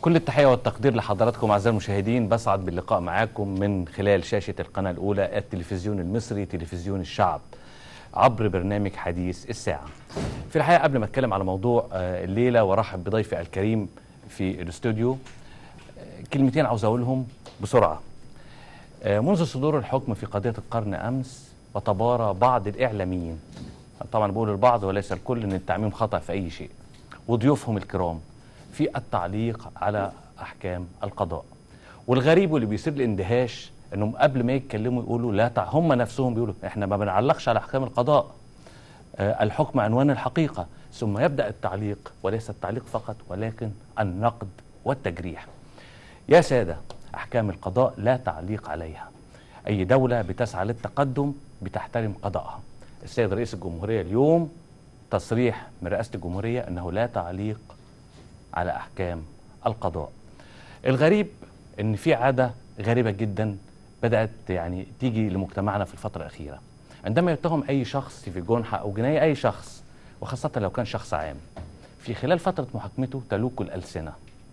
كل التحية والتقدير لحضراتكم أعزائي المشاهدين بسعد باللقاء معاكم من خلال شاشة القناة الأولى التلفزيون المصري تلفزيون الشعب عبر برنامج حديث الساعة في الحقيقة قبل ما أتكلم على موضوع آه، الليلة وأرحب بضيفي الكريم في الاستوديو آه، كلمتين عاوز أقولهم بسرعة آه، منذ صدور الحكم في قضية القرن أمس وتبارى بعض الإعلاميين طبعا بقول البعض وليس الكل أن التعميم خطأ في أي شيء وضيوفهم الكرام في التعليق على أحكام القضاء والغريب واللي بيصير الاندهاش انهم قبل ما يتكلموا يقولوا لا تع... هم نفسهم بيقولوا احنا ما بنعلقش على احكام القضاء آه الحكم عنوان الحقيقه ثم يبدا التعليق وليس التعليق فقط ولكن النقد والتجريح يا ساده احكام القضاء لا تعليق عليها اي دوله بتسعى للتقدم بتحترم قضاءها السيد رئيس الجمهوريه اليوم تصريح من رئاسه الجمهوريه انه لا تعليق على احكام القضاء الغريب ان في عاده غريبه جدا بدات يعني تيجي لمجتمعنا في الفتره الاخيره عندما يتهم اي شخص في جنحه او جنايه اي شخص وخاصه لو كان شخص عام في خلال فتره محاكمته تلوك الالسنه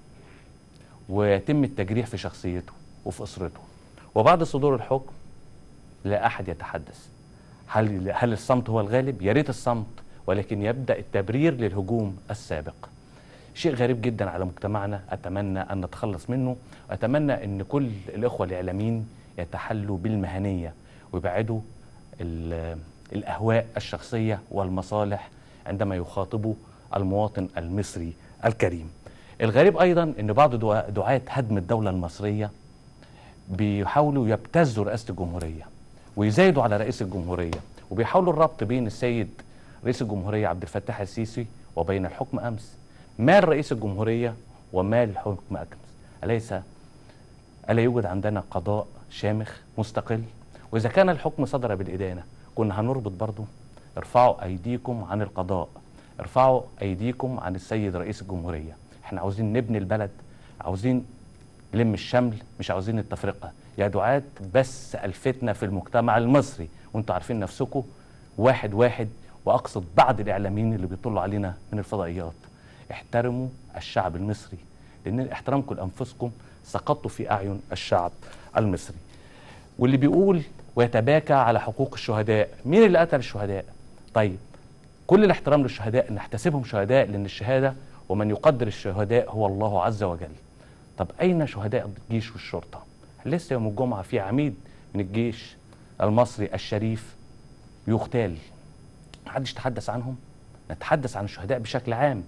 ويتم التجريح في شخصيته وفي اسرته وبعد صدور الحكم لا احد يتحدث هل هل الصمت هو الغالب يا ريت الصمت ولكن يبدا التبرير للهجوم السابق شيء غريب جدا على مجتمعنا اتمنى ان نتخلص منه اتمنى ان كل الاخوه الاعلاميين يتحلوا بالمهنيه ويبعدوا ال- الاهواء الشخصيه والمصالح عندما يخاطبوا المواطن المصري الكريم الغريب ايضا ان بعض دعاة دعاة هدم الدوله المصريه بيحاولوا يبتزوا رئاسه الجمهوريه ويزايدوا على رئيس الجمهوريه وبيحاولوا الربط بين السيد رئيس الجمهوريه عبد الفتاح السيسي وبين الحكم امس مال رئيس الجمهوريه ومال الحكم امس اليس الا يوجد عندنا قضاء شامخ مستقل واذا كان الحكم صدر بالادانه كنا هنربط برضه ارفعوا ايديكم عن القضاء ارفعوا ايديكم عن السيد رئيس الجمهوريه احنا عاوزين نبني البلد عاوزين نلم الشمل مش عاوزين التفرقه يا دعاة بس الفتنه في المجتمع المصري وانتوا عارفين نفسكم واحد واحد واقصد بعض الاعلاميين اللي بيطلوا علينا من الفضائيات احترموا الشعب المصري لان احترامكم لانفسكم سقطتوا في اعين الشعب المصري واللي بيقول ويتباكى على حقوق الشهداء مين اللي قتل الشهداء طيب كل الاحترام للشهداء نحتسبهم شهداء لان الشهاده ومن يقدر الشهداء هو الله عز وجل طب اين شهداء الجيش والشرطه لسه يوم الجمعه في عميد من الجيش المصري الشريف يغتال محدش تحدث عنهم نتحدث عن الشهداء بشكل عام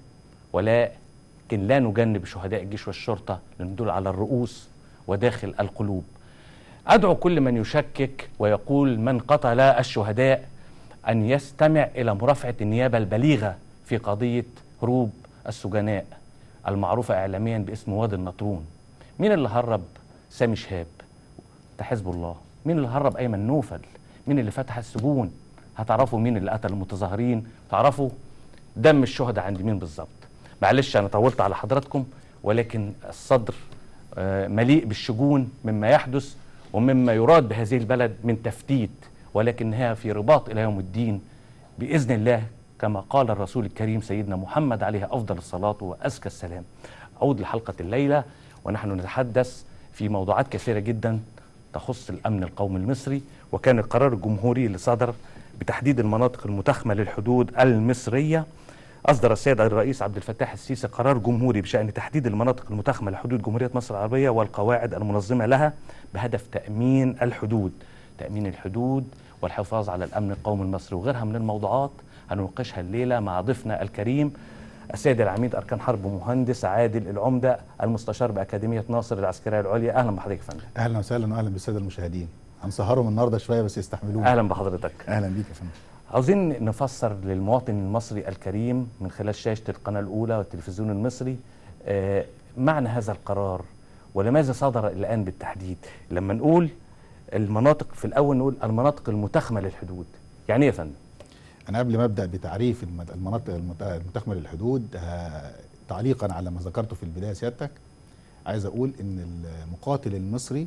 ولكن لا نجنب شهداء الجيش والشرطه لان دول على الرؤوس وداخل القلوب ادعو كل من يشكك ويقول من قتل الشهداء ان يستمع الى مرافعه النيابه البليغه في قضيه هروب السجناء المعروفه اعلاميا باسم وادي النطرون مين اللي هرب سامي شهاب ده حزب الله مين اللي هرب ايمن نوفل مين اللي فتح السجون هتعرفوا مين اللي قتل المتظاهرين تعرفوا دم الشهداء عند مين بالظبط معلش انا طولت على حضراتكم ولكن الصدر آه، مليء بالشجون مما يحدث ومما يراد بهذه البلد من تفتيت ولكنها في رباط الى يوم الدين باذن الله كما قال الرسول الكريم سيدنا محمد عليه افضل الصلاه وازكى السلام. اعود لحلقه الليله ونحن نتحدث في موضوعات كثيره جدا تخص الامن القومي المصري وكان القرار الجمهوري اللي صدر بتحديد المناطق المتخمه للحدود المصريه أصدر السيد الرئيس عبد الفتاح السيسي قرار جمهوري بشأن تحديد المناطق المتخمة لحدود جمهورية مصر العربية والقواعد المنظمة لها بهدف تأمين الحدود تأمين الحدود والحفاظ على الأمن القومي المصري وغيرها من الموضوعات هنناقشها الليلة مع ضيفنا الكريم السيد العميد أركان حرب مهندس عادل العمدة المستشار بأكاديمية ناصر العسكرية العليا أهلا بحضرتك يا فندم اهلا وسهلا واهلا بالساده المشاهدين هنسهرهم النهارده شويه بس يستحملونا أهلا بحضرتك اهلا بيك يا فندم عاوزين نفسر للمواطن المصري الكريم من خلال شاشة القناة الأولى والتلفزيون المصري آه، معنى هذا القرار ولماذا صدر الآن بالتحديد لما نقول المناطق في الأول نقول المناطق المتخمة للحدود يعني إيه يا فندم؟ انا قبل ما ابدا بتعريف المد- المناطق المت- المتخمه للحدود آه، تعليقا على ما ذكرته في البدايه سيادتك عايز اقول ان المقاتل المصري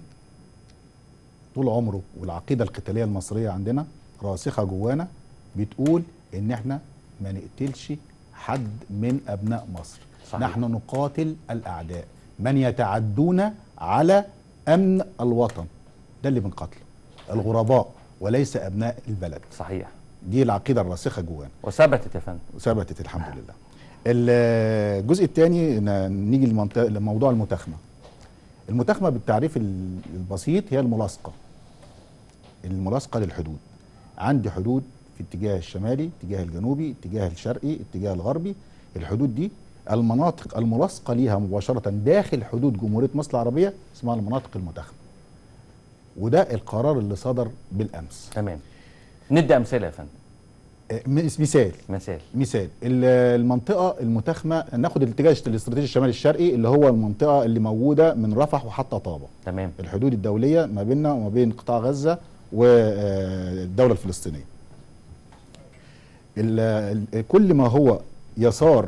طول عمره والعقيده القتاليه المصريه عندنا راسخه جوانا بتقول ان احنا ما نقتلش حد من ابناء مصر صحيح. نحن نقاتل الاعداء من يتعدون على امن الوطن ده اللي بنقتله الغرباء وليس ابناء البلد صحيح دي العقيده الراسخه جوانا وثبتت يا فندم ثبتت الحمد لله الجزء الثاني نيجي لمنطقة- لموضوع المتاخمه المتاخمه بالتعريف ال- البسيط هي الملاصقه الملاصقه للحدود عندي حدود في اتجاه الشمالي اتجاه الجنوبي اتجاه الشرقي اتجاه الغربي الحدود دي المناطق الملاصقه ليها مباشره داخل حدود جمهوريه مصر العربيه اسمها المناطق المتاخمه وده القرار اللي صدر بالامس تمام ندي امثله يا فندم آه، مس- مثال مثال مثال ال- المنطقه المتاخمه ناخد الاتجاه الاستراتيجي الشمالي الشرقي اللي هو المنطقه اللي موجوده من رفح وحتى طابه تمام الحدود الدوليه ما بيننا وما بين قطاع غزه والدوله الفلسطينيه ال- ال- كل ما هو يسار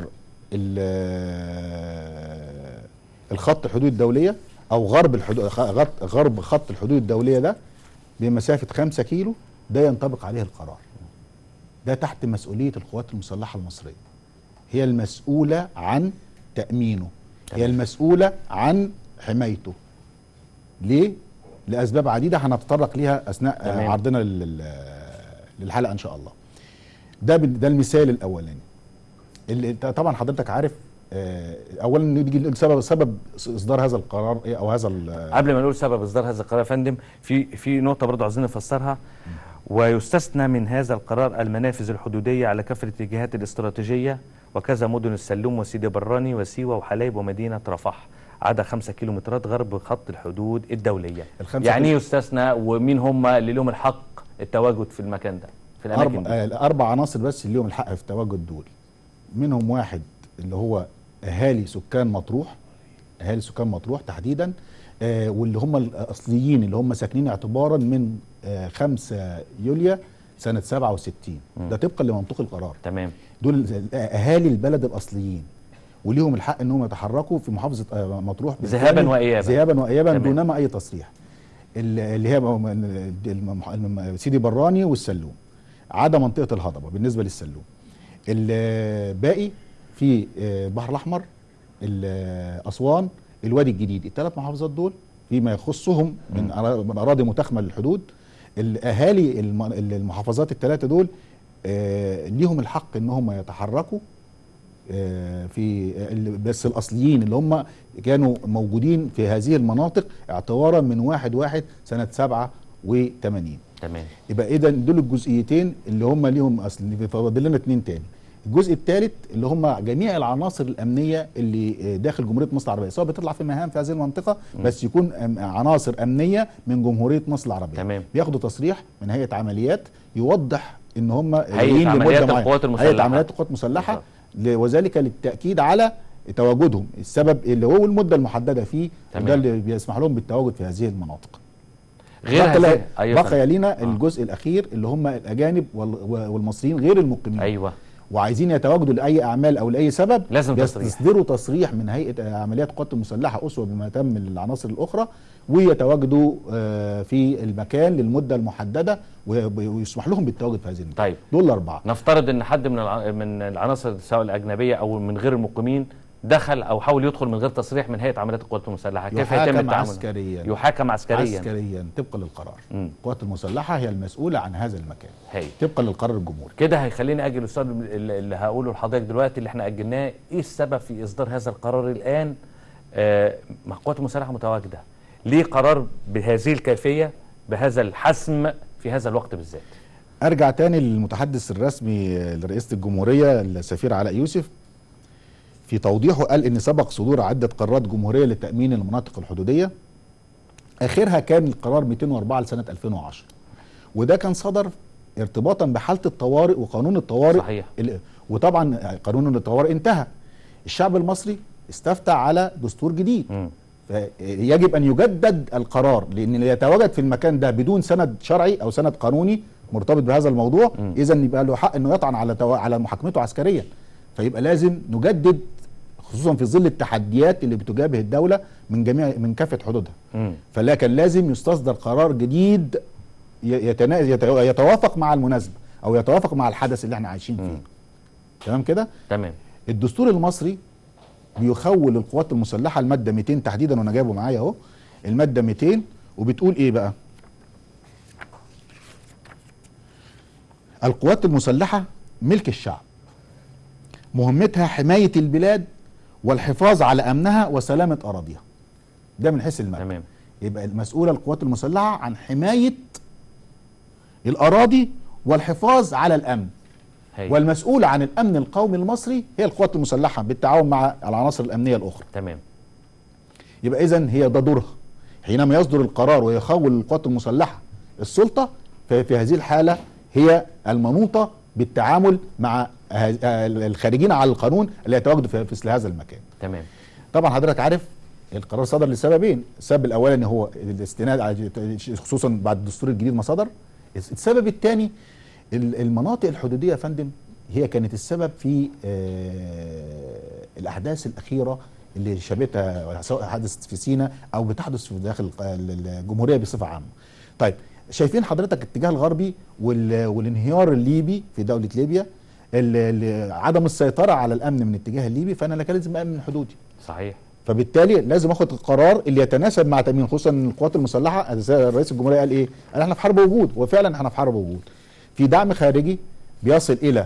ال- الخط الحدود الدوليه او غرب الحدود غط- غرب خط الحدود الدوليه ده بمسافه 5 كيلو ده ينطبق عليه القرار ده تحت مسؤوليه القوات المسلحه المصريه هي المسؤوله عن تامينه هي تمام. المسؤوله عن حمايته ليه لاسباب عديده هنتطرق ليها اثناء آه، تمام. عرضنا لل- للحلقه ان شاء الله ده بال- ده المثال الاولاني اللي انت طبعا حضرتك عارف آه، اولا نيجي لسبب سبب اصدار هذا القرار ايه او هذا ال- قبل ما نقول سبب اصدار هذا القرار يا فندم في في نقطه برضه عايزين نفسرها ويستثنى من هذا القرار المنافذ الحدوديه على كافه الاتجاهات الاستراتيجيه وكذا مدن السلوم وسيدي براني وسيوه وحلايب ومدينه رفح عدا خمسة كيلومترات غرب خط الحدود الدوليه الخمسة يعني ايه كيلو- يستثنى ومين هم اللي لهم الحق التواجد في المكان ده في الاماكن أربع, دي آه اربع عناصر بس اللي لهم الحق في التواجد دول منهم واحد اللي هو اهالي سكان مطروح اهالي سكان مطروح تحديدا آه واللي هم الاصليين اللي هم ساكنين اعتبارا من آه 5 يوليو سنه 67 مم. ده طبقا لمنطوق القرار تمام دول اهالي البلد الاصليين وليهم الحق انهم يتحركوا في محافظه آه، مطروح ذهاباً بالكامل، وإياباً. ذهابا وايابا تمام. دونما اي تصريح ال- اللي هي م- الم- الم- سيدي براني والسلوم عدا منطقه الهضبه بالنسبه للسلوم الباقي في آه، البحر الاحمر ال- اسوان الوادي الجديد الثلاث محافظات دول فيما يخصهم من أرا- من اراضي متاخمه للحدود الاهالي الم- المحافظات الثلاثه دول آه، ليهم الحق ان هم يتحركوا آه، في ال- بس الاصليين اللي هم كانوا موجودين في هذه المناطق اعتبارا من واحد واحد سنه 87 تمام يبقى اذا دول الجزئيتين اللي هم ليهم اصل فاضل لنا اتنين تاني الجزء الثالث اللي هم جميع العناصر الامنيه اللي داخل جمهوريه مصر العربيه سواء بتطلع في مهام في هذه المنطقه بس يكون أم- عناصر امنيه من جمهوريه مصر العربيه تمام. بياخدوا تصريح من هيئه عمليات يوضح ان هم هيئة جايين لمدة عمليات معينة. القوات المسلحة. هيئه عمليات القوات المسلحه بالظبط. ل- وذلك للتاكيد على تواجدهم السبب اللي هو المده المحدده فيه تمام. وده اللي بيسمح لهم بالتواجد في هذه المناطق غير بقى, هذه لا- أيوة بقى فندم. يلينا آه. الجزء الاخير اللي هم الاجانب وال- والمصريين غير المقيمين ايوه وعايزين يتواجدوا لاي اعمال او لاي سبب لازم بيس- تصريح. يصدروا تصريح من هيئه عمليات القوات المسلحه اسوه بما تم من العناصر الاخرى ويتواجدوا آه، في المكان للمده المحدده ويب- ويسمح لهم بالتواجد في هذه المكان طيب دول الاربعه نفترض ان حد من الع... من العناصر سواء الاجنبيه او من غير المقيمين دخل او حاول يدخل من غير تصريح من هيئه عمليات القوات المسلحه كيف يتم يحاكم التعامل عسكريا يحاكم عسكريا عسكريا طبقا للقرار مم. القوات المسلحه هي المسؤوله عن هذا المكان هي طبقا للقرار الجمهوري كده هيخليني اجل السؤال اللي اللي هقوله لحضرتك دلوقتي اللي احنا اجلناه ايه السبب في اصدار هذا القرار الان آه مع القوات المسلحه متواجده ليه قرار بهذه الكيفيه بهذا الحسم في هذا الوقت بالذات ارجع تاني للمتحدث الرسمي لرئاسه الجمهوريه السفير علاء يوسف في توضيحه قال ان سبق صدور عده قرارات جمهوريه لتامين المناطق الحدوديه اخرها كان القرار 204 لسنه 2010 وده كان صدر ارتباطا بحاله الطوارئ وقانون الطوارئ صحيح. ال- وطبعا قانون الطوارئ انتهى الشعب المصري استفتى على دستور جديد مم. يجب ان يجدد القرار لان اللي يتواجد في المكان ده بدون سند شرعي او سند قانوني مرتبط بهذا الموضوع مم. اذا يبقى له حق انه يطعن على تو... على محاكمته عسكريا فيبقى لازم نجدد خصوصا في ظل التحديات اللي بتجابه الدوله من جميع من كافه حدودها مم. فلكن لازم يستصدر قرار جديد ي- يتنا... يت... يتوافق مع المناسبه او يتوافق مع الحدث اللي احنا عايشين مم. فيه تمام كده تمام الدستور المصري بيخول القوات المسلحه الماده 200 تحديدا وانا جايبه معايا اهو الماده 200 وبتقول ايه بقى القوات المسلحه ملك الشعب مهمتها حمايه البلاد والحفاظ على امنها وسلامه اراضيها ده من حيث المبدا تمام يبقى المسؤوله القوات المسلحه عن حمايه الاراضي والحفاظ على الامن هي. والمسؤول عن الامن القومي المصري هي القوات المسلحه بالتعاون مع العناصر الامنيه الاخرى تمام يبقى اذا هي ده دورها حينما يصدر القرار ويخول القوات المسلحه السلطه ففي هذه الحاله هي المنوطه بالتعامل مع ه- الخارجين على القانون اللي يتواجدوا في في مثل هذا المكان تمام طبعا حضرتك عارف القرار صدر لسببين السبب الاولاني هو الاستناد على خصوصا بعد الدستور الجديد ما صدر السبب الثاني المناطق الحدوديه يا فندم هي كانت السبب في آه، الاحداث الاخيره اللي شابتها سواء حدثت في سيناء او بتحدث في داخل الق- الجمهوريه بصفه عامه. طيب شايفين حضرتك الاتجاه الغربي وال- والانهيار الليبي في دوله ليبيا ال- ال- عدم السيطره على الامن من الاتجاه الليبي فانا لا كان لازم امن حدودي. صحيح فبالتالي لازم اخد القرار اللي يتناسب مع تامين خصوصا إن القوات المسلحه زي رئيس الجمهوريه قال ايه؟ قال احنا في حرب وجود وفعلا احنا في حرب وجود. في دعم خارجي بيصل الى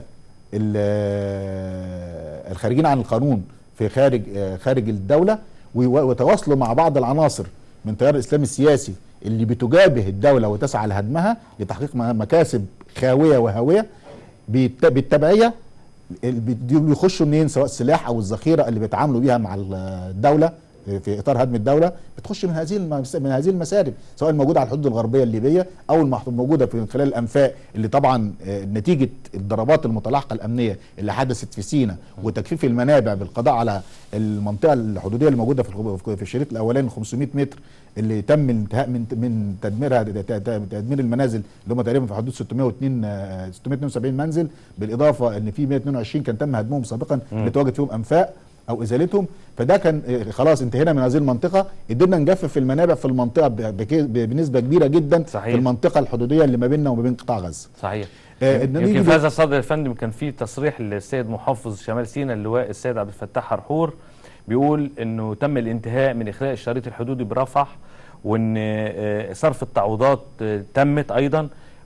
ال- الخارجين عن القانون في خارج آه، خارج الدوله ويو- ويتواصلوا مع بعض العناصر من تيار الاسلام السياسي اللي بتجابه الدوله وتسعى لهدمها لتحقيق م- مكاسب خاويه وهاويه بالت- بالتبعيه ال- بي- بيخشوا منين سواء السلاح او الذخيره اللي بيتعاملوا بيها مع الدوله في اطار هدم الدوله بتخش من هذه المس- من هذه المسارب سواء الموجوده على الحدود الغربيه الليبيه او المح- الموجوده في خلال الانفاق اللي طبعا آه، نتيجه الضربات المتلاحقه الامنيه اللي حدثت في سيناء وتجفيف المنابع بالقضاء على المنطقه الحدوديه اللي موجوده في الخ- في الشريط الاولاني 500 متر اللي تم الانتهاء من من تدميرها ت- ت- تدمير المنازل اللي هم تقريبا في حدود 602 آه، 672 منزل بالاضافه ان في 122 كان تم هدمهم سابقا اللي تواجد فيهم انفاق او ازالتهم فده كان آه، خلاص انتهينا من هذه المنطقه قدرنا نجفف المنابع في المنطقه ب- بك- ب- بنسبه كبيره جدا صحيح. في المنطقه الحدوديه اللي ما بيننا وما بين قطاع غزه صحيح آه، إن يمكن نيجي في ل- هذا الصدر يا فندم كان في تصريح للسيد محافظ شمال سيناء اللواء السيد عبد الفتاح حرحور بيقول انه تم الانتهاء من اخلاء الشريط الحدودي برفح وان آه، صرف التعويضات آه، تمت ايضا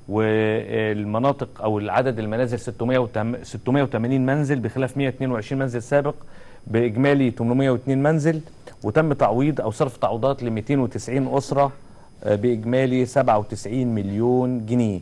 والمناطق او العدد المنازل 600 680 منزل بخلاف 122 منزل سابق باجمالي 802 منزل وتم تعويض او صرف تعويضات ل 290 اسره آه، باجمالي 97 مليون جنيه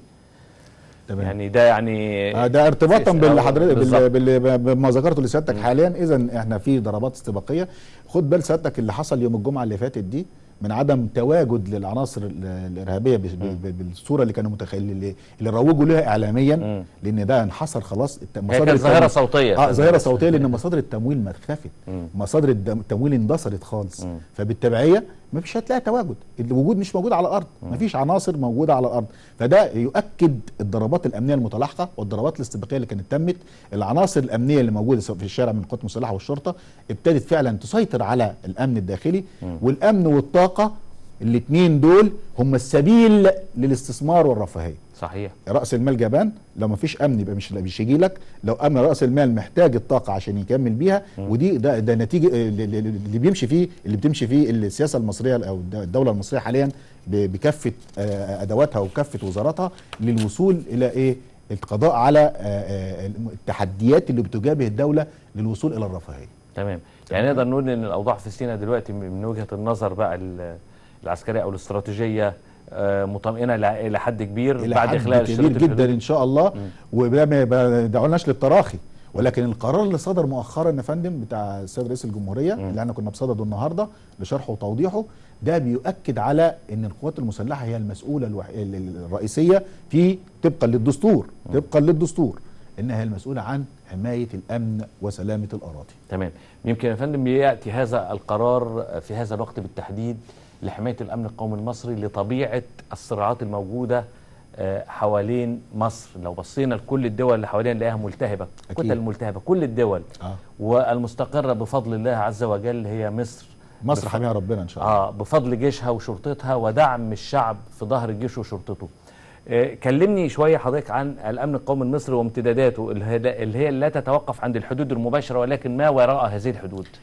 تمام يعني ده يعني آه، ده ارتباطا أو- باللي حضرتك بالظبط. باللي باللي- بما ذكرته لسيادتك حاليا اذا احنا في ضربات استباقيه خد بال سيادتك اللي حصل يوم الجمعه اللي فاتت دي من عدم تواجد للعناصر ال- الارهابيه بس- ب- ب- بالصوره اللي كانوا متخيل اللي, اللي روجوا لها اعلاميا مم. لان ده انحصر خلاص الت- هي كانت ظاهره التمويل- صوتيه اه ظاهره صوتيه لان مصادر التمويل ما خافت مم. مصادر الدم- التمويل اندثرت خالص مم. فبالتبعيه مش هتلاقي تواجد الوجود مش موجود على الارض مفيش عناصر موجوده على الارض فده يؤكد الضربات الامنيه المتلاحقه والضربات الاستباقيه اللي كانت تمت العناصر الامنيه اللي موجوده سواء في الشارع من القوات المسلحه والشرطه ابتدت فعلا تسيطر على الامن الداخلي والامن والطاقه الاثنين دول هم السبيل للاستثمار والرفاهيه صحيح راس المال جبان لو ما فيش امن يبقى مش مش هيجي لك لو امن راس المال محتاج الطاقه عشان يكمل بيها ودي ده ده نتيجه اللي اللي بيمشي فيه اللي بتمشي فيه السياسه المصريه او الد- الدوله المصريه حاليا ب- بكافه آه، ادواتها وكافه وزاراتها للوصول الى ايه القضاء على آه، آه، التحديات اللي بتجابه الدوله للوصول الى الرفاهيه تمام يعني نقدر نقول ان الاوضاع في سيناء دلوقتي من وجهه النظر بقى ال- العسكريه او الاستراتيجيه آه، مطمئنه إلى- الى حد كبير الى بعد حد اخلاء كبير الشريط جدا الحدودي. ان شاء الله وده ما يدعوناش للتراخي ولكن القرار اللي صدر مؤخرا يا فندم بتاع السيد رئيس الجمهوريه اللي احنا كنا بصدده النهارده لشرحه وتوضيحه ده بيؤكد على ان القوات المسلحه هي المسؤوله الوح... ال- ال- الرئيسيه في طبقا للدستور طبقا للدستور انها هي المسؤوله عن حمايه الامن وسلامه الاراضي تمام يمكن يا فندم ياتي هذا القرار في هذا الوقت بالتحديد لحمايه الامن القومي المصري لطبيعه الصراعات الموجوده آه، حوالين مصر لو بصينا لكل الدول اللي حوالينا نلاقيها ملتهبه أكيد. كتل ملتهبه كل الدول اه والمستقره بفضل الله عز وجل هي مصر مصر بف- حاميها ربنا ان شاء الله اه بفضل جيشها وشرطتها ودعم الشعب في ظهر الجيش وشرطته آه كلمني شويه حضرتك عن الامن القومي المصري وامتداداته اللي هي اللي هي لا تتوقف عند الحدود المباشره ولكن ما وراء هذه الحدود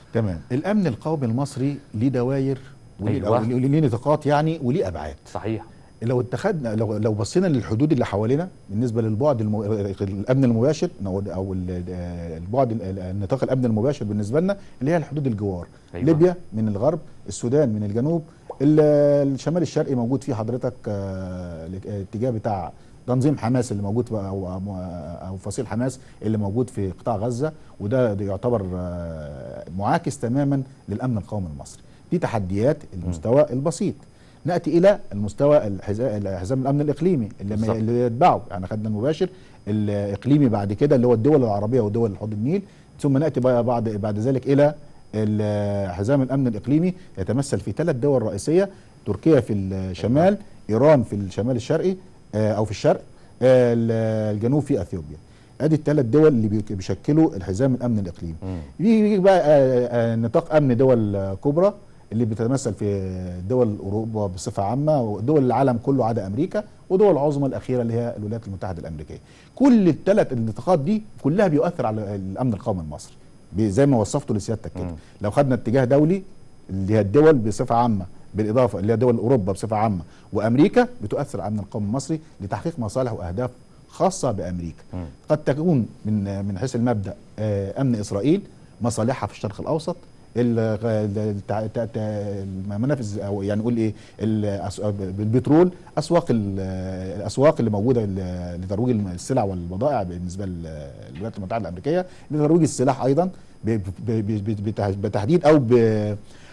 تمام الامن القومي المصري ليه دواير وليه أيوة. أيوة. ليه نطاقات يعني وليه ابعاد صحيح لو اتخذنا لو لو بصينا للحدود اللي حوالينا بالنسبه للبعد المو... الامن المباشر او او ال- البعد ال- النطاق الامن المباشر بالنسبه لنا اللي هي الحدود الجوار أيوة. ليبيا من الغرب السودان من الجنوب ال- الشمال الشرقي موجود فيه حضرتك آه، الاتجاه بتاع تنظيم حماس اللي موجود في او او أو فصيل حماس اللي موجود في قطاع غزه وده ده يعتبر آه، معاكس تماما للامن القومي المصري دي تحديات المستوى البسيط ناتي الى المستوى الحزام حزام الامن الاقليمي اللي, ما- بالظبط. اللي يتبعه يعني خدنا المباشر الاقليمي بعد كده اللي هو الدول العربيه ودول حوض النيل ثم ناتي بقى بعد بعد ذلك الى ال- حزام الامن الاقليمي يتمثل في ثلاث دول رئيسيه تركيا في الشمال ايران في الشمال الشرقي آه، او في الشرق آه، ال- الجنوب في اثيوبيا ادي الثلاث دول اللي بيك- بيشكلوا الحزام الامن الاقليمي مم. يجي بقى آه، آه، نطاق امن دول آه، كبرى اللي بتتمثل في دول اوروبا بصفه عامه ودول العالم كله عدا امريكا ودول العظمى الاخيره اللي هي الولايات المتحده الامريكيه. كل الثلاث النطاقات دي كلها بيؤثر على الامن القومي المصري ب- زي ما وصفته لسيادتك كده. مم. لو خدنا اتجاه دولي اللي هي الدول بصفه عامه بالاضافه اللي هي دول اوروبا بصفه عامه وامريكا بتؤثر على الامن القومي المصري لتحقيق مصالح واهداف خاصه بامريكا. مم. قد تكون من من حيث المبدا آه، امن اسرائيل مصالحها في الشرق الاوسط ال- التع- التع- التع- المنافذ او يعني نقول ايه الأس- البترول اسواق ال- الاسواق اللي موجوده ل- لترويج السلع والبضائع بالنسبه للولايات المتحده الامريكيه لترويج السلاح ايضا ب- ب- ب- ب- بتح- بتحديد او ب-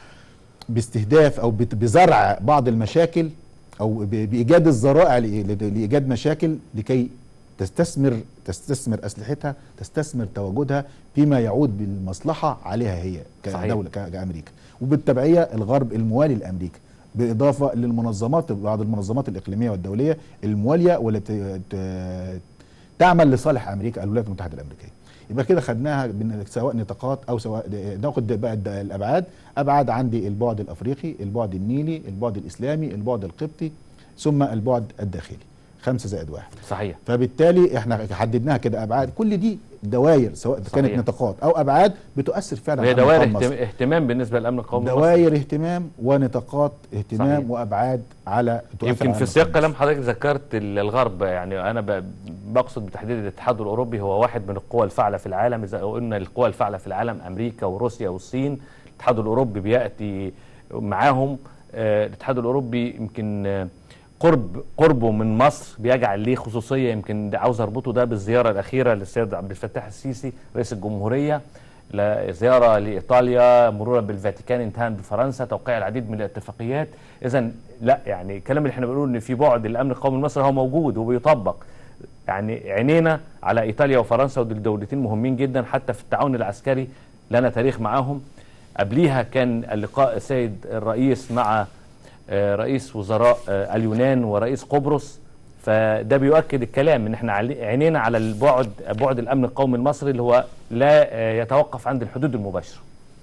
باستهداف او بت- بزرع بعض المشاكل او ب- بايجاد الذرائع لإيه؟ لايجاد مشاكل لكي تستثمر تستثمر اسلحتها تستثمر تواجدها فيما يعود بالمصلحه عليها هي صحيح. كدوله ك- كامريكا وبالتبعيه الغرب الموالي لامريكا بالاضافه للمنظمات بعض المنظمات الاقليميه والدوليه المواليه والتي ت- تعمل لصالح امريكا الولايات المتحده الامريكيه يبقى كده خدناها بن- سواء نطاقات او سواء ناخد بقى الد- الابعاد ابعاد عندي البعد الافريقي البعد النيلي البعد الاسلامي البعد القبطي ثم البعد الداخلي خمسة زائد واحد صحيح فبالتالي احنا حددناها كده ابعاد كل دي دوائر سواء صحيح. كانت نطاقات او ابعاد بتؤثر فعلا وهي على دوائر النظام اهتم... المصري. اهتمام بالنسبه للامن القومي المصري. دوائر اهتمام ونطاقات اهتمام صحيح. وابعاد على تؤثر يمكن على في سياق النظام كلام حضرتك ذكرت ال- الغرب يعني انا ب- بقصد بتحديد الاتحاد الاوروبي هو واحد من القوى الفاعله في العالم اذا قلنا القوى الفاعله في العالم امريكا وروسيا والصين الاتحاد الاوروبي بياتي معاهم آه، الاتحاد الاوروبي يمكن آه، قرب قربه من مصر بيجعل ليه خصوصيه يمكن ده عاوز اربطه ده بالزياره الاخيره للسيد عبد الفتاح السيسي رئيس الجمهوريه لا- زياره لايطاليا مرورا بالفاتيكان انتهى بفرنسا توقيع العديد من الاتفاقيات اذا لا يعني الكلام اللي احنا بنقوله ان في بعد الامن القومي المصري هو موجود وبيطبق يعني عينينا على ايطاليا وفرنسا ودول دولتين مهمين جدا حتى في التعاون العسكري لنا تاريخ معاهم قبليها كان اللقاء السيد الرئيس مع آه، رئيس وزراء آه، اليونان ورئيس قبرص فده بيؤكد الكلام ان احنا علي- عينينا على البعد بعد الامن القومي المصري اللي هو لا آه، يتوقف عند الحدود المباشره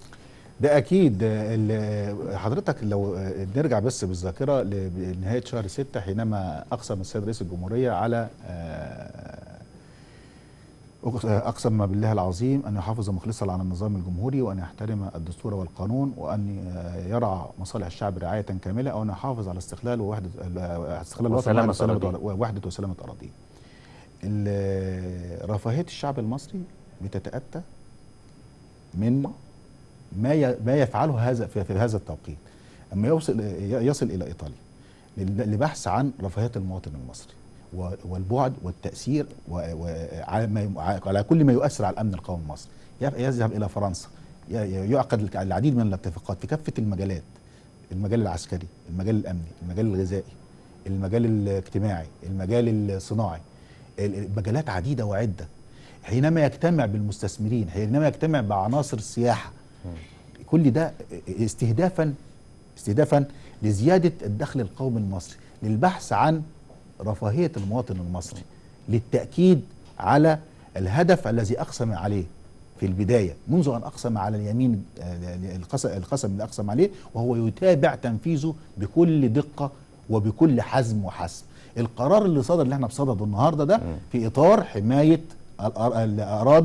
ده اكيد آه، ال- حضرتك لو آه، نرجع بس بالذاكره لنهايه شهر ستة حينما اقسم السيد رئيس الجمهوريه على آه، أقس- اقسم بالله العظيم ان يحافظ مخلصا على النظام الجمهوري وان يحترم الدستور والقانون وان آه، يرعى مصالح الشعب رعايه كامله وان يحافظ على استقلال ووحده ال- استقلال الوطن وسلامة ووحدة أراضيه. ووحده وسلامه اراضيه. ال- رفاهيه الشعب المصري بتتاتى من ما ي- ما يفعله هذا في, في هذا التوقيت اما يوصل يصل الى ايطاليا لل- لبحث عن رفاهيه المواطن المصري و- والبعد والتاثير و- و- على ما- على كل ما يؤثر على الامن القومي المصري يف- يذهب الى فرنسا ي- ي- يعقد الك- العديد من الاتفاقات في كافه المجالات المجال العسكري المجال الامني المجال الغذائي المجال الاجتماعي المجال الصناعي ال- مجالات عديده وعده حينما يجتمع بالمستثمرين حينما يجتمع بعناصر السياحه كل ده استهدافا استهدافا لزياده الدخل القومي المصري للبحث عن رفاهيه المواطن المصري للتاكيد على الهدف الذي اقسم عليه في البدايه منذ ان اقسم على اليمين آه، القسم القسم اللي اقسم عليه وهو يتابع تنفيذه بكل دقه وبكل حزم وحسم القرار اللي صدر اللي احنا بصدده النهارده ده في اطار حمايه الأر- الاراضي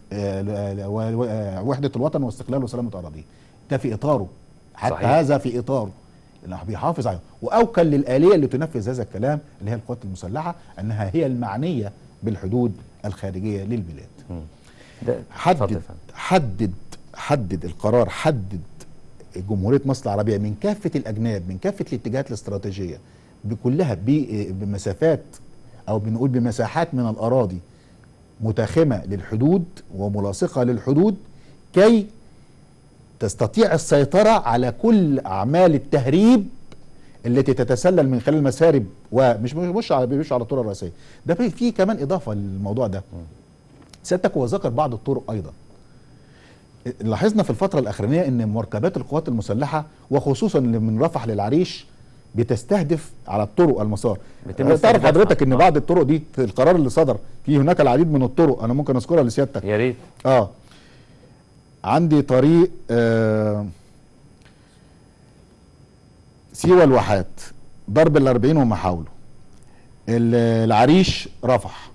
آه، ل- ل- و- و- آه، وحده الوطن واستقلال وسلامه اراضيه ده في اطاره حتى صحيح. هذا في اطاره اللي بيحافظ عليه واوكل للاليه اللي تنفذ هذا الكلام اللي هي القوات المسلحه انها هي المعنيه بالحدود الخارجيه للبلاد ده اتفضل حدد يا فندم. حدد حدد القرار حدد جمهوريه مصر العربيه من كافه الاجناب من كافه الاتجاهات الاستراتيجيه بكلها ب- بمسافات او بنقول بمساحات من الاراضي متاخمه للحدود وملاصقه للحدود كي تستطيع السيطره على كل اعمال التهريب التي تتسلل من خلال مسارب ومش مش مش على مش على الطرق الرئيسيه ده في في كمان اضافه للموضوع ده سيادتك هو ذكر بعض الطرق ايضا لاحظنا في الفتره الاخرانيه ان مركبات القوات المسلحه وخصوصا اللي من رفح للعريش بتستهدف على الطرق المسار بيتم تعرف استهدافها. حضرتك ان آه. بعض الطرق دي في القرار اللي صدر في هناك العديد من الطرق انا ممكن اذكرها لسيادتك يا ريت اه عندي طريق آه سيوة الواحات ضرب الأربعين ومحاوله ال- العريش رفح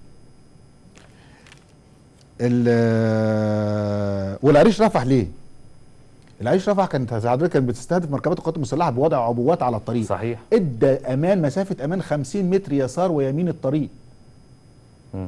ال- والعريش رفح ليه؟ العريش رفح كانت حضرتك كانت بتستهدف مركبات القوات المسلحه بوضع عبوات على الطريق صحيح ادى امان مسافه امان 50 متر يسار ويمين الطريق مم.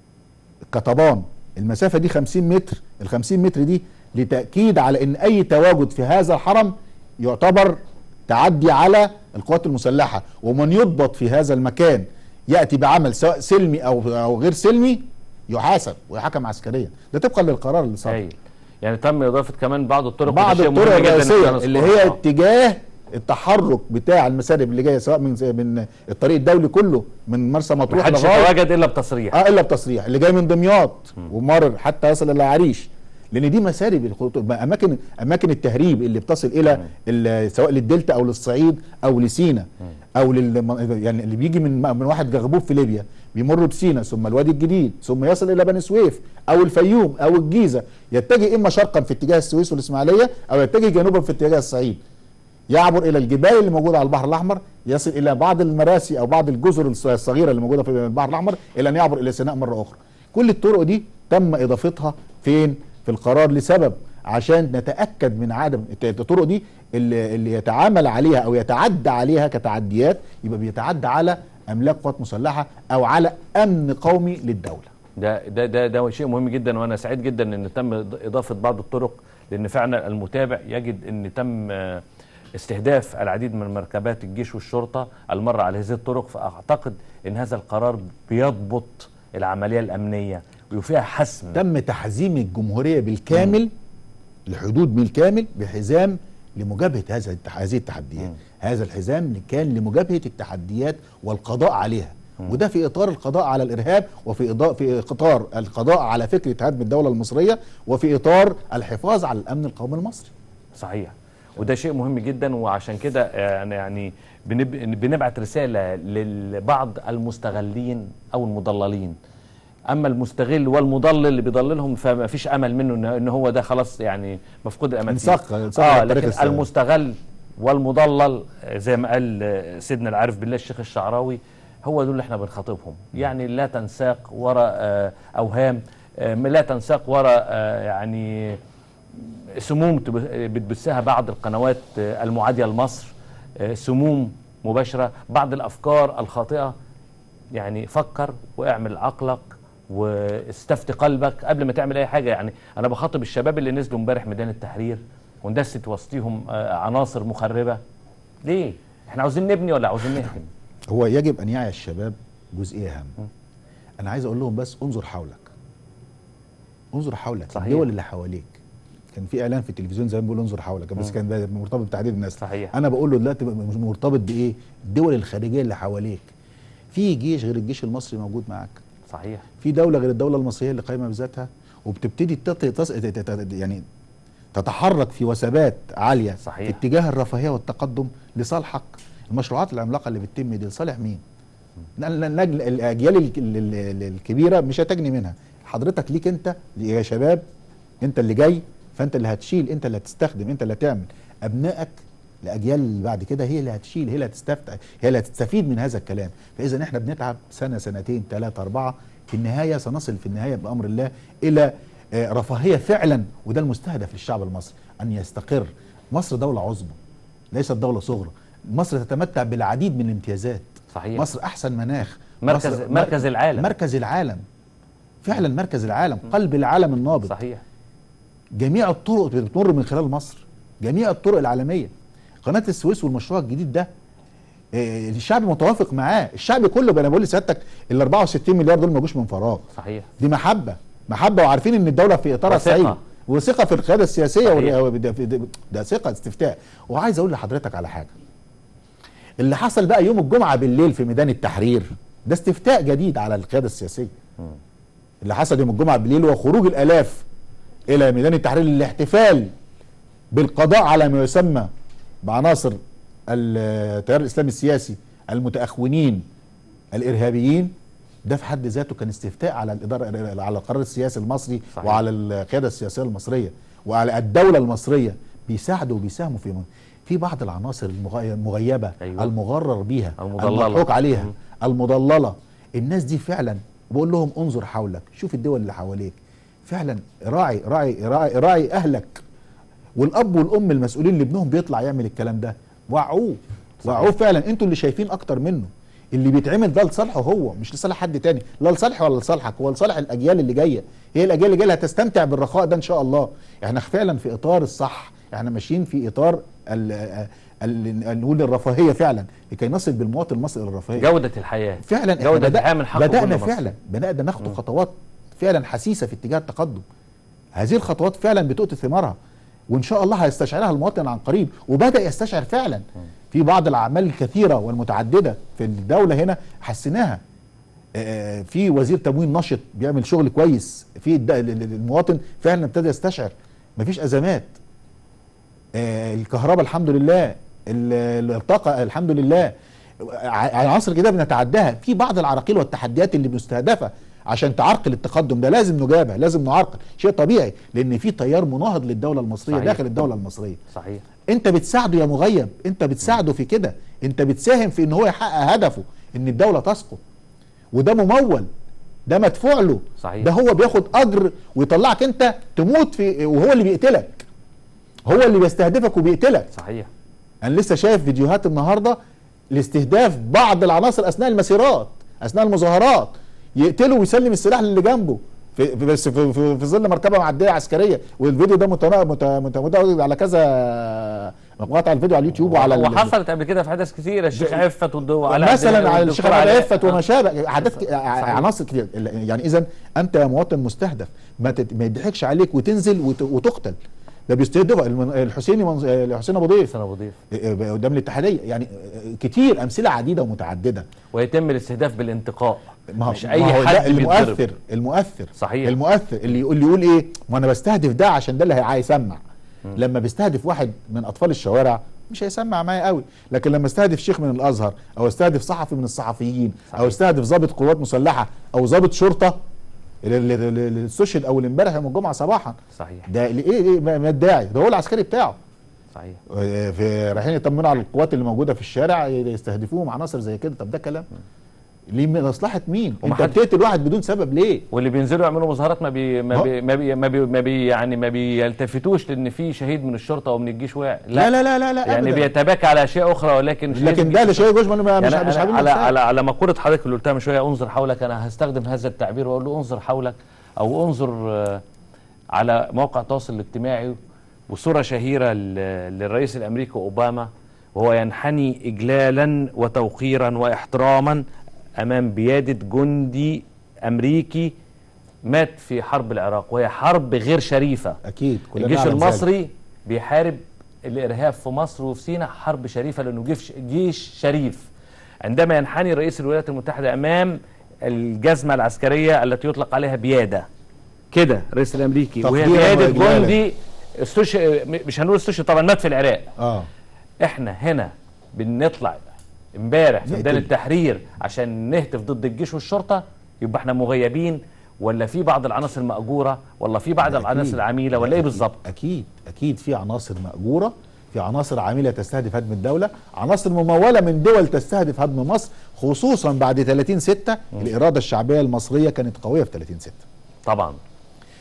كطبان المسافه دي 50 متر ال 50 متر دي لتاكيد على ان اي تواجد في هذا الحرم يعتبر تعدي على القوات المسلحه ومن يضبط في هذا المكان ياتي بعمل سواء سلمي او او غير سلمي يحاسب ويحاكم عسكريا ده طبقا للقرار اللي صدر هايل يعني تم اضافه كمان بعض الطرق وده بعض شيء الطرق مهم جداً إن إحنا الرئيسيه اللي نذكرها. هي آه. اتجاه التحرك بتاع المسارب اللي جايه سواء من من الطريق الدولي كله من مرسى مطروح محدش لغايه يتواجد الا بتصريح اه الا بتصريح اللي جاي من دمياط ومرر حتى يصل الى عريش لان دي مسارب الخطوط اماكن اماكن التهريب اللي بتصل الى ال- سواء للدلتا او للصعيد او لسينا او لل يعني اللي بيجي من من واحد غربوب في ليبيا بيمر بسينا ثم الوادي الجديد ثم يصل الى بني سويف او الفيوم او الجيزه يتجه اما شرقا في اتجاه السويس والاسماعيليه او يتجه جنوبا في اتجاه الصعيد يعبر الى الجبال اللي موجوده على البحر الاحمر يصل الى بعض المراسي او بعض الجزر الص- الصغيره اللي موجوده في البحر الاحمر الى ان يعبر الى سيناء مره اخرى كل الطرق دي تم اضافتها فين في القرار لسبب عشان نتاكد من عدم الت- الطرق دي اللي, اللي يتعامل عليها او يتعدى عليها كتعديات يبقى بيتعدى على املاك قوات مسلحه او على امن قومي للدوله ده ده ده ده شيء مهم جدا وانا سعيد جدا ان تم اضافه بعض الطرق لان فعلا المتابع يجد ان تم آه، استهداف العديد من مركبات الجيش والشرطه المر على هذه الطرق فاعتقد ان هذا القرار بيضبط العمليه الامنيه وفيها حسم تم تحزيم الجمهوريه بالكامل الحدود بالكامل بحزام لمجابهه هذا التح- هذه التحديات مم. هذا الحزام كان لمجابهه التحديات والقضاء عليها وده في اطار القضاء على الارهاب وفي إضاء في اطار القضاء على فكره هدم الدوله المصريه وفي اطار الحفاظ على الامن القومي المصري صحيح وده شيء مهم جدا وعشان كده آه، أنا يعني بنب- بنبعت رساله لبعض المستغلين او المضللين اما المستغل والمضلل اللي بيضللهم فما فيش امل منه إن- ان هو ده خلاص يعني مفقود الامل فيه. انساق- انساق اه على الطريق لكن السليم. المستغل والمضلل آه، زي ما قال آه، سيدنا العارف بالله الشيخ الشعراوي هو دول اللي احنا بنخاطبهم يعني لا تنساق وراء آه، اوهام آه، لا تنساق وراء آه، يعني سموم تب- بتبثها بعض القنوات آه، المعادية لمصر آه، سموم مباشرة بعض الأفكار الخاطئة يعني فكر واعمل عقلك واستفتي قلبك قبل ما تعمل أي حاجة يعني أنا بخاطب الشباب اللي نزلوا امبارح ميدان التحرير واندست وسطيهم آه، عناصر مخربة ليه؟ احنا عاوزين نبني ولا عاوزين نهدم؟ هو يجب ان يعي الشباب جزئيه هامه انا عايز اقول لهم بس انظر حولك انظر حولك صحيح. الدول اللي حواليك كان في اعلان في التلفزيون زمان بيقول انظر حولك بس مم. كان ده مرتبط بتعديل النسل صحيح. انا بقول له دلوقتي مش مرتبط بايه الدول الخارجيه اللي حواليك في جيش غير الجيش المصري موجود معاك صحيح في دوله غير الدوله المصريه اللي قايمه بذاتها وبتبتدي تت- تص... تت- تت- يعني تتحرك في وثبات عاليه صحيح. في اتجاه الرفاهيه والتقدم لصالحك المشروعات العملاقه اللي بتتم دي لصالح مين؟ لأن- لأن الأجل- الاجيال الك- ال- ال- الكبيره مش هتجني منها حضرتك ليك انت يا شباب انت اللي جاي فانت اللي هتشيل انت اللي هتستخدم انت اللي هتعمل ابنائك الاجيال اللي بعد كده هي اللي هتشيل هي اللي هتستفتح هي اللي هتستفيد من هذا الكلام فاذا احنا بنتعب سنه سنتين ثلاثه اربعه في النهايه سنصل في النهايه بامر الله الى آه، رفاهيه فعلا وده المستهدف للشعب المصري ان يستقر مصر دوله عظمى ليست دوله صغرى مصر تتمتع بالعديد من الامتيازات صحيح مصر احسن مناخ مركز مصر مركز العالم مركز العالم فعلا مركز العالم قلب العالم النابض صحيح جميع الطرق بتمر من خلال مصر جميع الطرق العالميه قناه السويس والمشروع الجديد ده آه، الشعب متوافق معاه الشعب كله انا بقول لسيادتك ال 64 مليار دول ما جوش من فراغ صحيح دي محبه محبه وعارفين ان الدوله في اطارها وثقة. السعيد وثقه في القياده السياسيه صحيح. وال- ده, ده, ده ثقه استفتاء وعايز اقول لحضرتك على حاجه اللي حصل بقى يوم الجمعه بالليل في ميدان التحرير ده استفتاء جديد على القياده السياسيه اللي حصل يوم الجمعه بالليل هو خروج الالاف الى ميدان التحرير للاحتفال بالقضاء على ما يسمى بعناصر التيار الاسلامي السياسي المتاخونين الارهابيين ده في حد ذاته كان استفتاء على الاداره على القرار السياسي المصري صحيح. صحيح. وعلى القياده السياسيه المصريه وعلى الدوله المصريه بيساعدوا وبيساهموا في في بعض العناصر المغ- المغيبه أيوة. أيوة. المغرر بيها المضللة. المضحوك عليها مم. المضلله الناس دي فعلا بقول لهم انظر حولك شوف الدول اللي حواليك فعلا راعي راعي راعي, راعي اهلك والاب والام المسؤولين اللي ابنهم بيطلع يعمل الكلام ده وعوه وعوه فعلا انتوا اللي شايفين اكتر منه اللي بيتعمل ده لصالحه هو مش لصالح حد تاني لا لصالحي ولا لصالحك هو لصالح الاجيال اللي جايه هي الاجيال اللي جايه اللي هتستمتع بالرخاء ده ان شاء الله احنا فعلا في اطار الصح احنا ماشيين في اطار ال ال- ال- نقول الرفاهيه فعلا لكي نصل بالمواطن المصري الى الرفاهيه جودة الحياة فعلا إحنا جودة بدأ- الحياة من حق بدأنا كل مصري. فعلا بدأنا ناخد خطوات فعلا حسيسة في اتجاه التقدم هذه الخطوات فعلا بتؤتي ثمارها وان شاء الله هيستشعرها المواطن عن قريب وبدأ يستشعر فعلا في بعض الاعمال الكثيرة والمتعددة في الدولة هنا حسناها آه، في وزير تموين نشط بيعمل شغل كويس في الد- ال- ال- المواطن فعلا ابتدى يستشعر مفيش ازمات آه، الكهرباء الحمد لله ال- الطاقه الحمد لله ع- عناصر كده بنتعداها في بعض العراقيل والتحديات اللي مستهدفه عشان تعرقل التقدم ده لازم نجابه لازم نعرقل شيء طبيعي لان في تيار مناهض للدوله المصريه صحيح. داخل الدوله المصريه صحيح انت بتساعده يا مغيب انت بتساعده في كده انت بتساهم في ان هو يحقق هدفه ان الدوله تسقط وده ممول ده مدفوع له صحيح. ده هو بياخد اجر ويطلعك انت تموت في وهو اللي بيقتلك هو اللي بيستهدفك وبيقتلك صحيح انا لسه شايف فيديوهات النهارده لاستهداف بعض العناصر اثناء المسيرات اثناء المظاهرات يقتله ويسلم السلاح للي جنبه في في بس في, في, في ظل مركبه معديه عسكريه والفيديو ده متنا- مت- مت- متواجد على كذا مقاطع الفيديو على اليوتيوب وعلى ال- وحصلت قبل كده في حدث كتيره الشيخ عفت والدو على مثلا على الشيخ والدكتور احمد علاء. عفت وما آه. شابه اعداد ك- عناصر كتير يعني اذا انت يا مواطن مستهدف ما تت- ما يضحكش عليك وتنزل وت- وتقتل ده بيستهدفوا الم- الحسيني منص- الحسين ابو ضيف حسن ابو ضيف قدام الاتحاديه يعني كتير امثله عديده ومتعدده ويتم الاستهداف بالانتقاء ما هو مش ما اي هو ده حد المؤثر بيتضرب المؤثر صحيح. المؤثر اللي يقول اللي يقول ايه ما انا بستهدف ده عشان ده اللي هي- هيسمع لما بيستهدف واحد من اطفال الشوارع مش هيسمع معايا قوي لكن لما استهدف شيخ من الازهر او استهدف صحفي من الصحفيين صحيح. او استهدف ضابط قوات مسلحه او ضابط شرطه اللي- اللي اللي- اللي استشهد اول امبارح يوم الجمعه صباحا صحيح ده ايه ايه ما ما الداعي ده هو العسكري بتاعه صحيح في رايحين يطمنوا على القوات اللي موجوده في الشارع يستهدفوهم عناصر زي كده طب ده كلام ليه مصلحه مين؟ انت ومحد- بتقتل واحد بدون سبب ليه؟ واللي بينزلوا يعملوا مظاهرات ما بي ما اه. بي ما بي ما بي, ما بي يعني ما بيلتفتوش لان في شهيد من الشرطه او من الجيش وقع لا لا لا لا, لا يعني أبداً. بيتباكى على اشياء اخرى ولكن شهيد لكن من ده الجيش لشيء جوز ما مش يعني مش أنا عاملين على مثال. على على مقوله حضرتك اللي قلتها من شويه انظر حولك انا هستخدم هذا التعبير واقول له انظر حولك او انظر آه، على موقع التواصل الاجتماعي وصوره شهيره ل- للرئيس الامريكي اوباما وهو ينحني اجلالا وتوقيرا واحتراما امام بياده جندي امريكي مات في حرب العراق وهي حرب غير شريفه اكيد كلنا الجيش نعلم ذلك. المصري بيحارب الارهاب في مصر وفي سيناء حرب شريفه لانه جيش جيش شريف عندما ينحني رئيس الولايات المتحده امام الجزمه العسكريه التي يطلق عليها بياده كده الرئيس الامريكي وهي تقديراً بياده وإجلالاً. جندي استش... مش هنقول استشهد طبعا مات في العراق اه احنا هنا بنطلع امبارح في نقتل. ميدان التحرير عشان نهتف ضد الجيش والشرطه يبقى احنا مغيبين ولا في بعض العناصر مأجوره ولا في بعض ده العناصر أكيد. العميله ولا ده ايه أكيد. بالظبط اكيد اكيد في عناصر مأجوره في عناصر عامله تستهدف هدم الدوله عناصر مموله من دول تستهدف هدم مصر خصوصا بعد 30 6 الاراده الشعبيه المصريه كانت قويه في 30 6 طبعا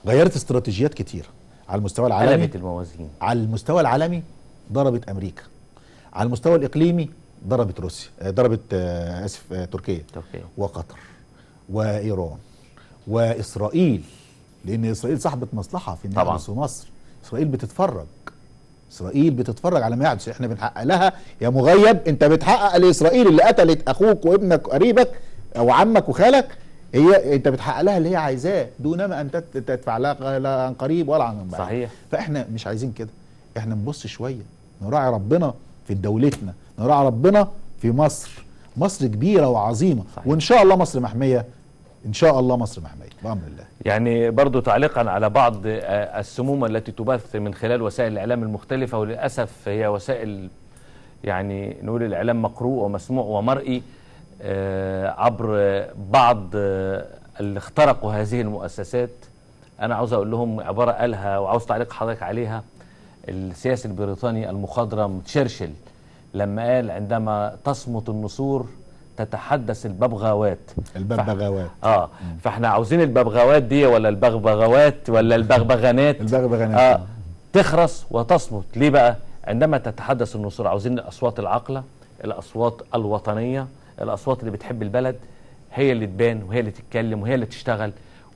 غيرت استراتيجيات كتير على المستوى العالمي قلبت الموازين على المستوى العالمي ضربت امريكا على المستوى الاقليمي ضربت روسيا آه، ضربت آه، اسف آه، تركيا تركيا وقطر وايران واسرائيل لان اسرائيل صاحبه مصلحه في طبعاً. الناس ومصر اسرائيل بتتفرج اسرائيل بتتفرج على ما يحدث احنا بنحقق لها يا مغيب انت بتحقق لاسرائيل اللي قتلت اخوك وابنك وقريبك او عمك وخالك هي انت بتحقق لها اللي هي عايزاه دونما ان تت- تدفع لها لا عن قريب ولا عن بعيد صحيح فاحنا مش عايزين كده احنا نبص شويه نراعي ربنا في دولتنا نراعي ربنا في مصر مصر كبيره وعظيمه صحيح. وان شاء الله مصر محميه ان شاء الله مصر محميه بامر الله يعني برضو تعليقا على بعض آه، السموم التي تبث من خلال وسائل الإعلام المختلفة وللأسف هي وسائل يعني نقول الإعلام مقروء ومسموع ومرئي آه، عبر آه، بعض آه، اللي اخترقوا هذه المؤسسات أنا عاوز أقول لهم عبارة قالها وعاوز تعليق حضرتك عليها السياسي البريطاني المخضرم تشرشل لما قال عندما تصمت النسور تتحدث الببغاوات الببغاوات اه فاحنا عاوزين الببغاوات دي ولا البغبغاوات ولا البغبغانات البغبغانات اه تخرس وتصمت ليه بقى عندما تتحدث النصور عاوزين الاصوات العاقله الاصوات الوطنيه الاصوات اللي بتحب البلد هي اللي تبان وهي اللي تتكلم وهي اللي تشتغل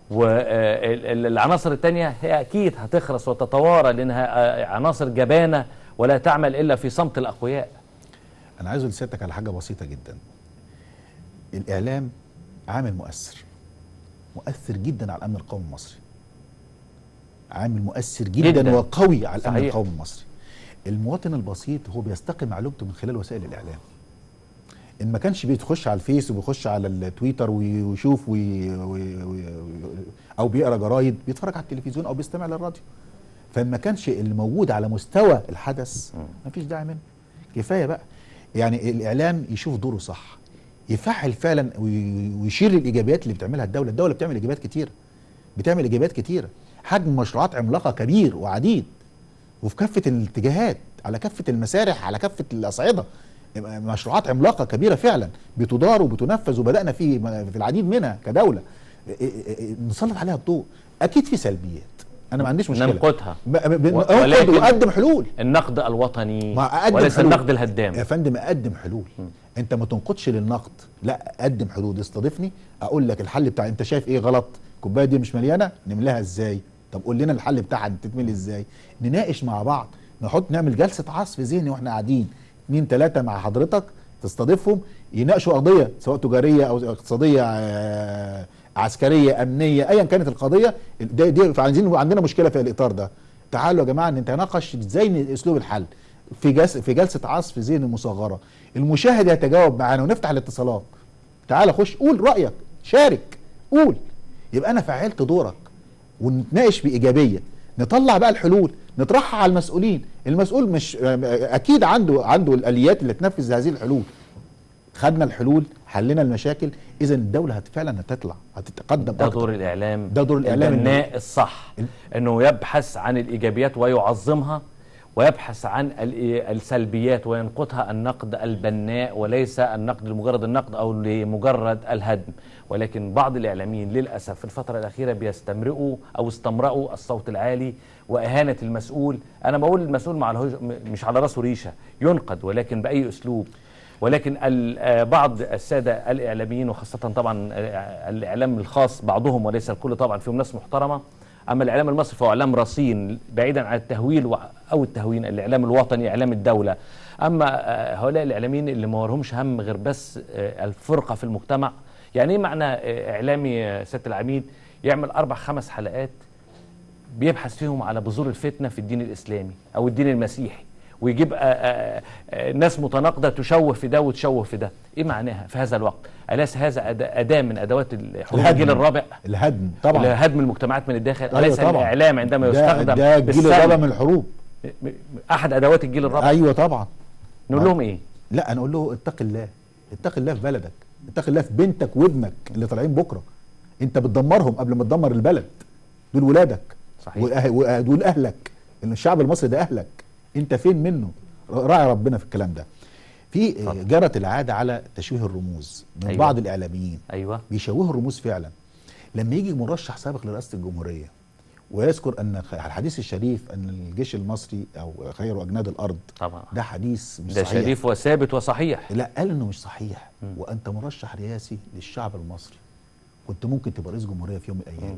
والعناصر التانية هي اكيد هتخرس وتتوارى لانها آه، عناصر جبانه ولا تعمل الا في صمت الاقوياء انا عايز اقول لسيادتك على حاجه بسيطه جدا الاعلام عامل مؤثر مؤثر جدا على الامن القومي المصري عامل مؤثر جدا, جداً. جداً. وقوي على الامن صحيح. القومي المصري المواطن البسيط هو بيستقي معلومته من خلال وسائل الاعلام ان ما كانش بيخش على الفيس وبيخش على التويتر وي- ويشوف وي وي وي او بيقرا جرايد بيتفرج على التلفزيون او بيستمع للراديو فما كانش اللي موجود على مستوى الحدث ما فيش داعي منه كفايه بقى يعني الاعلام يشوف دوره صح يفعل فعلا وي- ويشير للايجابيات اللي بتعملها الدوله الدوله بتعمل ايجابيات كتيره بتعمل ايجابيات كتيره حجم مشروعات عملاقه كبير وعديد وفي كافه الاتجاهات على كافه المسارح على كافه الاصعده مشروعات عملاقه كبيره فعلا بتدار وبتنفذ وبدانا في في العديد منها كدوله إيه- إيه- إيه، نسلط عليها الضوء اكيد في سلبيات انا ما عنديش مشكله ننقدها ب- ب- ب- و- أنقد ولكن- واقدم حلول النقد الوطني ما أقدم وليس حلول. النقد الهدام يا فندم اقدم حلول انت ما تنقدش للنقد لا قدم حلول استضيفني اقول لك الحل بتاع انت شايف ايه غلط الكوبايه دي مش مليانه نملاها ازاي طب قول لنا الحل بتاعها تتملي ازاي نناقش مع بعض نحط نعمل جلسه عصف ذهني واحنا قاعدين اتنين تلاته مع حضرتك تستضيفهم يناقشوا قضيه سواء تجاريه او اقتصاديه آه، عسكريه امنيه ايا كانت القضيه دي, دي فعايزين عندنا مشكله في الاطار ده تعالوا يا جماعه نتناقش ازاي اسلوب الحل في جلسه في جلسه عصف ذهني مصغره المشاهد يتجاوب معانا ونفتح الاتصالات تعال خش قول رايك شارك قول يبقى انا فعلت دورك ونتناقش بايجابيه نطلع بقى الحلول نطرحها على المسؤولين المسؤول مش اكيد عنده عنده الاليات اللي تنفذ هذه الحلول خدنا الحلول حلينا المشاكل اذا الدوله هت فعلا هتطلع هتتقدم ده أكتر. دور الاعلام ده دور الإعلام إنه- البناء الصح انه يبحث عن الايجابيات ويعظمها ويبحث عن ال- السلبيات وينقضها النقد البناء وليس النقد لمجرد النقد او لمجرد الهدم ولكن بعض الاعلاميين للاسف في الفتره الاخيره بيستمرئوا او استمرأوا الصوت العالي واهانه المسؤول انا بقول المسؤول مع الهج... م- مش على راسه ريشه ينقد ولكن باي اسلوب ولكن ال- آه، بعض الساده الاعلاميين وخاصه طبعا آه، الاعلام الخاص بعضهم وليس الكل طبعا فيهم ناس محترمه اما الاعلام المصري فهو اعلام رصين بعيدا عن التهويل وع- او التهوين الاعلام الوطني اعلام الدوله اما آه، هؤلاء الاعلاميين اللي ما ورهمش هم غير بس آه، الفرقه في المجتمع يعني ايه معنى آه، اعلامي آه، سياده العميد يعمل اربع خمس حلقات بيبحث فيهم على بذور الفتنه في الدين الاسلامي او الدين المسيحي ويجيب آه، آه، آه، ناس متناقضه تشوه في ده وتشوه في ده ايه معناها في هذا الوقت اليس هذا أد- اداه من ادوات حروب الجيل الرابع الهدم طبعا لهدم المجتمعات من الداخل أيوة اليس طبعا. الاعلام عندما ده, يستخدم ده الجيل بالسلب الرابع من الحروب م- م- احد ادوات الجيل الرابع ايوه طبعا نقول لهم ايه لا انا اقول له اتق الله اتق الله في بلدك اتق الله في بنتك وابنك اللي طالعين بكره انت بتدمرهم قبل ما تدمر البلد دول ولادك صحيح. وأه- ودول اهلك ان الشعب المصري ده اهلك انت فين منه راعي ربنا في الكلام ده في اتفضل. جرت العاده على تشويه الرموز من أيوة. أيوة. بعض الاعلاميين ايوه بيشوهوا الرموز فعلا لما يجي مرشح سابق لرئاسه الجمهوريه ويذكر ان الحديث الشريف ان الجيش المصري او خير اجناد الارض طبعا ده حديث مش ده صحيح شريف وثابت وصحيح لا قال انه مش صحيح مم. وانت مرشح رئاسي للشعب المصري كنت ممكن تبقى رئيس جمهوريه في يوم من الايام مم.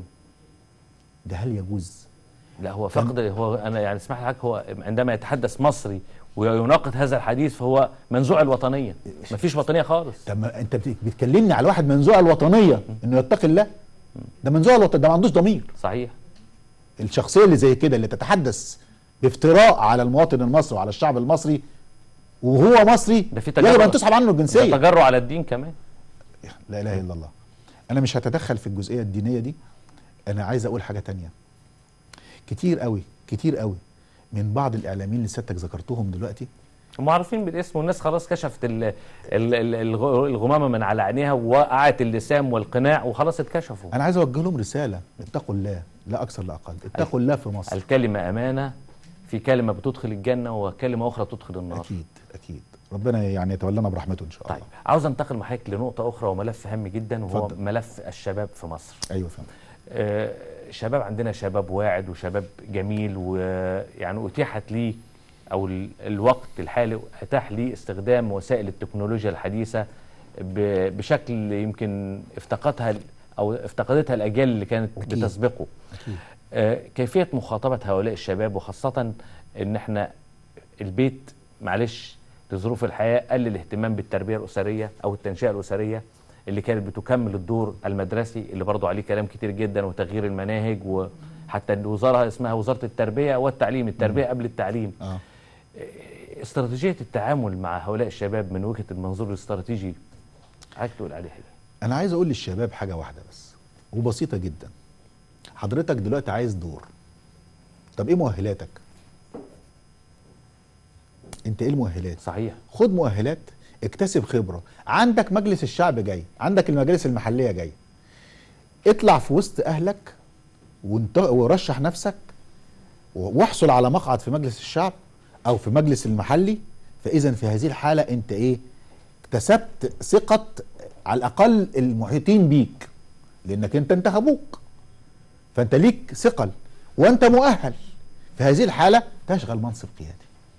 ده هل يجوز لا هو فقد هو انا يعني اسمح لي حضرتك هو عندما يتحدث مصري ويناقض هذا الحديث فهو منزوع الوطنيه مفيش وطنيه خالص طب ما انت بت- بتكلمني على واحد منزوع الوطنيه انه يتقي الله ده منزوع الوطن ده ما عندوش ضمير صحيح الشخصيه اللي زي كده اللي تتحدث بافتراء على المواطن المصري وعلى الشعب المصري وهو مصري ده في يجب ان تجرع تسحب عنه ده الجنسيه تجرع على الدين كمان لا اله الا الله انا مش هتدخل في الجزئيه الدينيه دي انا عايز اقول حاجه تانية كتير قوي كتير قوي من بعض الاعلاميين اللي سيادتك ذكرتهم دلوقتي هم عارفين بالاسم والناس خلاص كشفت ال- ال- ال- الغ- الغمامه من على عينيها ووقعت اللسام والقناع وخلاص اتكشفوا انا عايز اوجه لهم رساله اتقوا الله لا اكثر لا اقل اتقوا الله في مصر الكلمه امانه في كلمه بتدخل الجنه وكلمه اخرى تدخل النار اكيد اكيد ربنا يعني يتولانا برحمته ان شاء الله طيب عاوز انتقل مع حضرتك لنقطه اخرى وملف هام جدا وهو اتفضل. ملف الشباب في مصر ايوه فهمت آه، شباب عندنا شباب واعد وشباب جميل ويعني اتيحت ليه او ال- الوقت الحالي اتاح ليه استخدام وسائل التكنولوجيا الحديثه ب- بشكل يمكن افتقدها ال- او افتقدتها الاجيال اللي كانت أكيد. بتسبقه اكيد آه، كيفيه مخاطبه هؤلاء الشباب وخاصه ان احنا البيت معلش لظروف الحياه قل الاهتمام بالتربيه الاسريه او التنشئه الاسريه اللي كانت بتكمل الدور المدرسي اللي برضو عليه كلام كتير جدا وتغيير المناهج وحتى الوزاره اسمها وزاره التربيه والتعليم التربيه قبل التعليم اه استراتيجيه التعامل مع هؤلاء الشباب من وجهه المنظور الاستراتيجي حضرتك تقول عليه حاجه انا عايز اقول للشباب حاجه واحده بس وبسيطه جدا حضرتك دلوقتي عايز دور طب ايه مؤهلاتك انت ايه المؤهلات صحيح خد مؤهلات اكتسب خبره عندك مجلس الشعب جاي عندك المجالس المحليه جاي اطلع في وسط اهلك وانت ورشح نفسك واحصل على مقعد في مجلس الشعب او في مجلس المحلي فاذا في هذه الحاله انت ايه اكتسبت ثقه على الاقل المحيطين بيك لانك انت انتخبوك فانت ليك ثقل وانت مؤهل في هذه الحاله تشغل منصب قيادي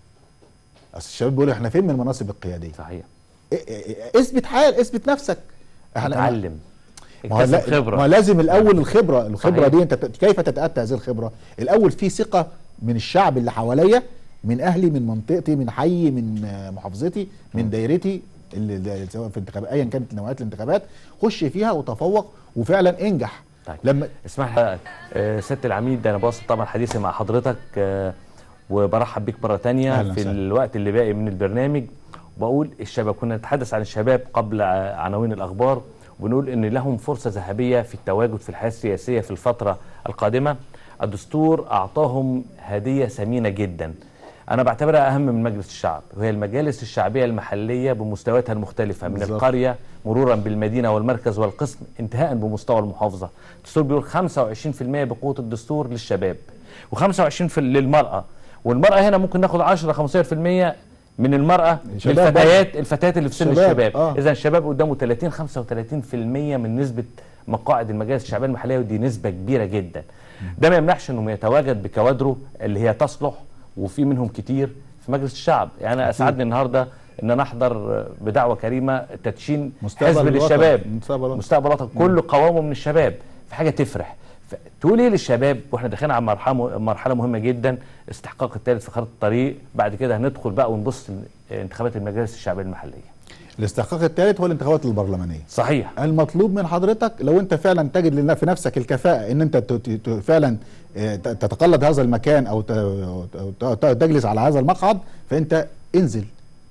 اصل الشباب بيقولوا احنا فين من المناصب القياديه صحيح إيه- إيه- اثبت حال اثبت نفسك احنا اتعلم ما هو اكتسب لا- ما هو خبره لازم الاول الخبره الخبره صحيح. دي انت ت- كيف تتاتى هذه الخبره الاول في ثقه من الشعب اللي حواليا من اهلي من منطقتي من حي من آه، محافظتي من دايرتي اللي اللي سواء في انتخابات ايا كانت نوعيات الانتخابات خش فيها وتفوق وفعلا انجح طيب. لما اسمح لي آه، سياده العميد انا بوصل طبعا حديثي مع حضرتك آه، وبرحب بيك مره تانية أهلاً في وسهلاً. الوقت اللي باقي من البرنامج وبقول الشباب كنا نتحدث عن الشباب قبل ع- عناوين الاخبار وبنقول ان لهم فرصه ذهبيه في التواجد في الحياه السياسيه في الفتره القادمه الدستور اعطاهم هديه ثمينه جدا انا بعتبرها اهم من مجلس الشعب وهي المجالس الشعبيه المحليه بمستوياتها المختلفه من بالظبط. القريه مرورا بالمدينه والمركز والقسم انتهاء بمستوى المحافظه الدستور بيقول 25% بقوه الدستور للشباب و25% للمراه والمراه هنا ممكن ناخد 10 15% من المراه شباب الفتيات الفتيات اللي في سن شباب، الشباب آه. اذا الشباب قدامه 30 35% من نسبه مقاعد المجالس الشعبيه المحليه ودي نسبه كبيره جدا ده ما يمنعش انه يتواجد بكوادره اللي هي تصلح وفي منهم كتير في مجلس الشعب يعني انا اسعدني النهارده ان انا احضر بدعوه كريمه تدشين مستقبل حزب الوطن. للشباب مستقبل الوطن. مستقبل الوطن كله قوامه من الشباب في حاجه تفرح ف- تقول ايه للشباب واحنا داخلين على مرحله مرحله مهمه جدا استحقاق الثالث في خارطه الطريق بعد كده هندخل بقى ونبص انتخابات المجالس الشعبيه المحليه الاستحقاق الثالث هو الانتخابات البرلمانيه صحيح المطلوب من حضرتك لو انت فعلا تجد لنا- في نفسك الكفاءه ان انت ت- ت- فعلا آه، ت- تتقلد هذا المكان او ت- ت- ت- تجلس على هذا المقعد فانت انزل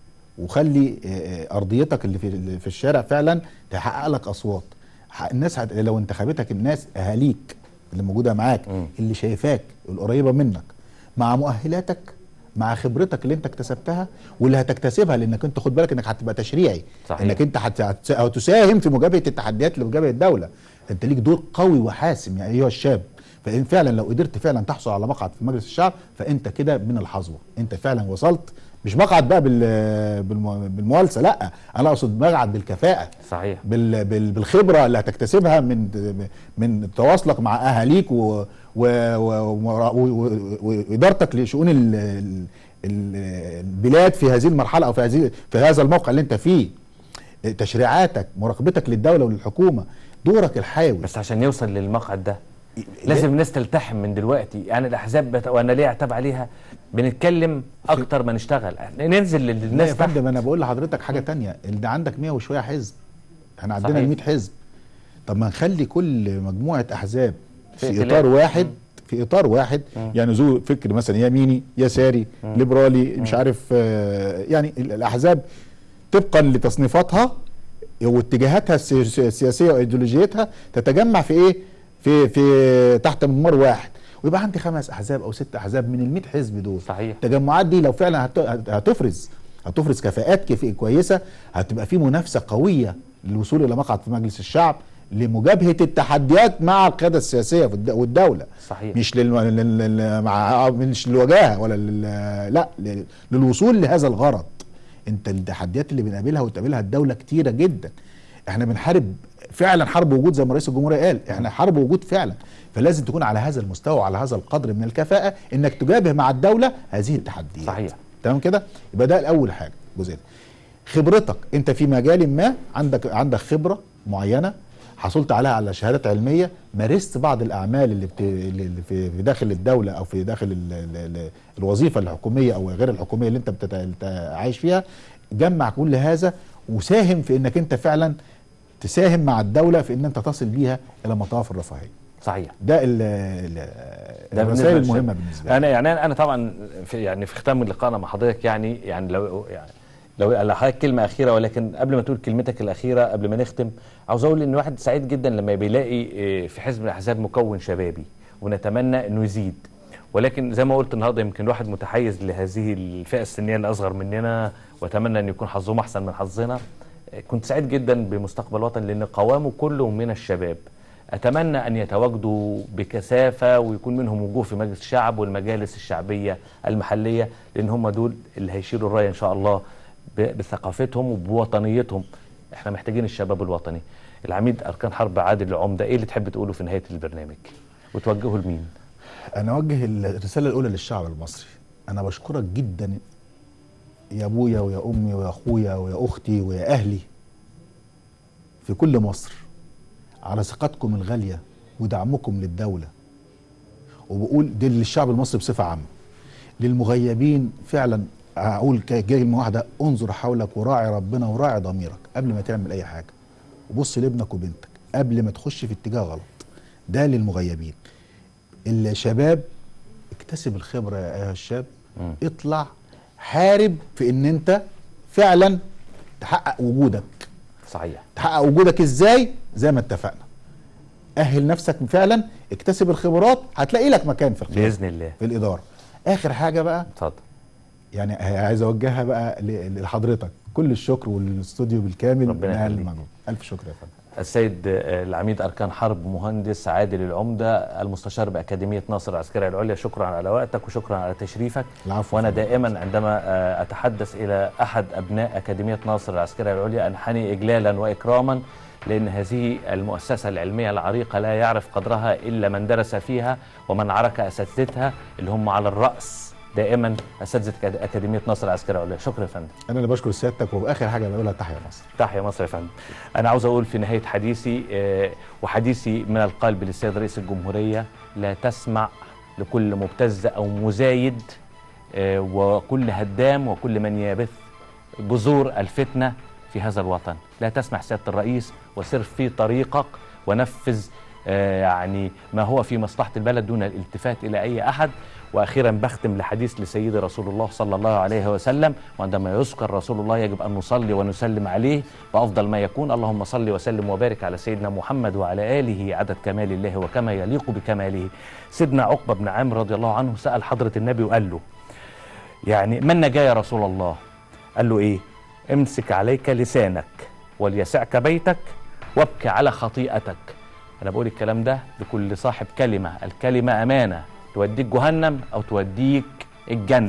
وخلي آه، آه، ارضيتك اللي في اللي في الشارع فعلا تحقق لك اصوات ح- الناس هت... لو انتخبتك الناس اهاليك اللي موجوده معاك مم. اللي شايفاك القريبه منك مع مؤهلاتك مع خبرتك اللي انت اكتسبتها واللي هتكتسبها لانك انت خد بالك انك هتبقى تشريعي صحيح. انك انت هت- هت- هتساهم في مجابهه التحديات اللي بتواجه الدوله انت ليك دور قوي وحاسم يعني ايها الشاب فان فعلا لو قدرت فعلا تحصل على مقعد في مجلس الشعب فانت كده من الحظوه انت فعلا وصلت مش مقعد بقى بال بالم- بالموالسه لا انا اقصد مقعد بالكفاءه صحيح بال بال بالخبره اللي هتكتسبها من من تواصلك مع اهاليك و- و- و- و- و- وادارتك لشؤون ال- ال- ال- البلاد في هذه المرحله او في هذه في هذا الموقع اللي انت فيه تشريعاتك مراقبتك للدوله وللحكومه دورك الحيوي بس عشان يوصل للمقعد ده لازم الناس تلتحم من دلوقتي يعني الاحزاب بت... وانا ليه اعتب عليها بنتكلم اكتر ما نشتغل ننزل لا يا للناس تحت فندم انا بقول لحضرتك حاجه تانية اللي عندك 100 وشويه حزب احنا عندنا صحيح. ال 100 حزب طب ما نخلي كل مجموعه احزاب في في, ائتلاف. اطار واحد مم. في اطار واحد مم. يعني ذو فكر مثلا يميني يساري مم. ليبرالي مش عارف آه، يعني ال- الاحزاب طبقا لتصنيفاتها واتجاهاتها السي- السياسيه وايديولوجيتها تتجمع في ايه في في تحت منمار واحد ويبقى عندي خمس احزاب او ست احزاب من ال 100 حزب دول صحيح التجمعات دي لو فعلا هت- هت- هتفرز هتفرز كفاءات كف- كويسه هتبقى في منافسه قويه للوصول الى مقعد في مجلس الشعب لمجابهه التحديات مع القياده السياسيه في الد- والدوله صحيح مش لل... لل... لل... مع مش للوجاهه ولا لل... لا لل... للوصول لهذا الغرض انت التحديات اللي بنقابلها وتقابلها الدوله كتيره جدا احنا بنحارب فعلا حرب وجود زي ما رئيس الجمهوريه قال احنا حرب وجود فعلا فلازم تكون على هذا المستوى وعلى هذا القدر من الكفاءه انك تجابه مع الدوله هذه التحديات صحيح تمام كده يبقى ده الاول حاجه الجزء ده خبرتك انت في مجال ما عندك عندك خبره معينه حصلت عليها على شهادات علميه مارست بعض الاعمال اللي, بت... اللي في في داخل الدوله او في داخل ال... ال... ال... الوظيفه الحكوميه او غير الحكوميه اللي انت بتت... انت عايش فيها جمع كل هذا وساهم في انك انت فعلا تساهم مع الدوله في ان انت تصل بيها الى مطاف الرفاهيه صحيح ده ال... ال... ده الرسائل بالنسبة المهمه للشباب. بالنسبه لي انا يعني انا طبعا في يعني في ختام لقائنا مع حضرتك يعني يعني لو يعني لو لو حضرتك كلمه اخيره ولكن قبل ما تقول كلمتك الاخيره قبل ما نختم عاوز اقول ان الواحد سعيد جدا لما بيلاقي إيه، في حزب من الاحزاب مكون شبابي ونتمنى انه يزيد ولكن زي ما قلت النهارده يمكن الواحد متحيز لهذه الفئه السنيه اللي اصغر مننا واتمنى ان يكون حظهم احسن من حظنا إيه، كنت سعيد جدا بمستقبل الوطن لان قوامه كله من الشباب أتمنى أن يتواجدوا بكثافة ويكون منهم وجوه في مجلس الشعب والمجالس الشعبية المحلية لأن هم دول اللي هيشيلوا الراية إن شاء الله ب- بثقافتهم وبوطنيتهم احنا محتاجين الشباب الوطني العميد أركان حرب عادل العمدة إيه اللي تحب تقوله في نهاية البرنامج وتوجهه لمين انا اوجه الرساله الاولى للشعب المصري انا بشكرك جدا يا ابويا ويا امي ويا اخويا ويا اختي ويا اهلي في كل مصر على ثقتكم الغاليه ودعمكم للدوله وبقول دي للشعب المصري بصفه عامه للمغيبين فعلا هقول ك- كلمه واحده انظر حولك وراعي ربنا وراعي ضميرك قبل ما تعمل اي حاجه وبص لابنك وبنتك قبل ما تخش في اتجاه غلط ده للمغيبين الشباب اكتسب الخبره يا ايها الشاب مم. اطلع حارب في ان انت فعلا تحقق وجودك صحيح تحقق وجودك ازاي زي ما اتفقنا اهل نفسك فعلا اكتسب الخبرات هتلاقي لك مكان في القيادة بإذن الله في الاداره اخر حاجه بقى اتفضل يعني عايز اوجهها بقى ل- لحضرتك كل الشكر والاستوديو بالكامل ربنا من أهل يخليك. المجهود الف شكر يا فندم السيد آه، العميد أركان حرب مهندس عادل العمدة المستشار بأكاديمية ناصر العسكرية العليا شكرا على وقتك وشكرا على تشريفك العفو وأنا فندم. دائما عندما آه، أتحدث إلى أحد أبناء أكاديمية ناصر العسكرية العليا أنحني إجلالا وإكراما لأن هذه المؤسسة العلمية العريقة لا يعرف قدرها إلا من درس فيها ومن عرك أساتذتها اللي هم على الرأس دائما أساتذة أكاد- أكاديمية ناصر العسكرية العليا شكرا يا فندم انا اللي بشكر سيادتك واخر حاجه بقولها تحيا مصر تحيا مصر يا فندم انا عاوز اقول في نهايه حديثي آه، وحديثي من القلب للسيد رئيس الجمهوريه لا تسمع لكل مبتز او مزايد آه، وكل هدام وكل من يبث جذور الفتنه في هذا الوطن لا تسمع سياده الرئيس وسر في طريقك ونفذ آه، يعني ما هو في مصلحه البلد دون الالتفات الى اي احد واخيرا بختم لحديث لسيدي رسول الله صلى الله عليه وسلم وعندما يذكر رسول الله يجب ان نصلي ونسلم عليه بافضل ما يكون اللهم صل وسلم وبارك على سيدنا محمد وعلى اله عدد كمال الله وكما يليق بكماله سيدنا عقبه بن عامر رضي الله عنه سال حضره النبي وقال له يعني ما النجاه يا رسول الله قال له ايه امسك عليك لسانك وليسعك بيتك وابكي على خطيئتك انا بقول الكلام ده لكل صاحب كلمه الكلمه امانه توديك جهنم او توديك الجنه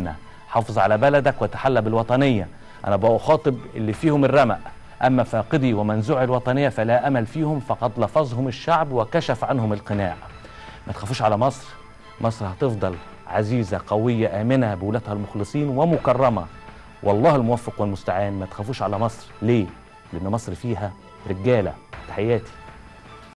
حافظ على بلدك وتحلى بالوطنيه انا بخاطب اللي فيهم الرمق اما فاقدي ومنزوع الوطنيه فلا امل فيهم فقد لفظهم الشعب وكشف عنهم القناع ما تخافوش على مصر مصر هتفضل عزيزه قويه امنه بولادها المخلصين ومكرمه والله الموفق والمستعان ما تخافوش على مصر ليه لان مصر فيها رجاله تحياتي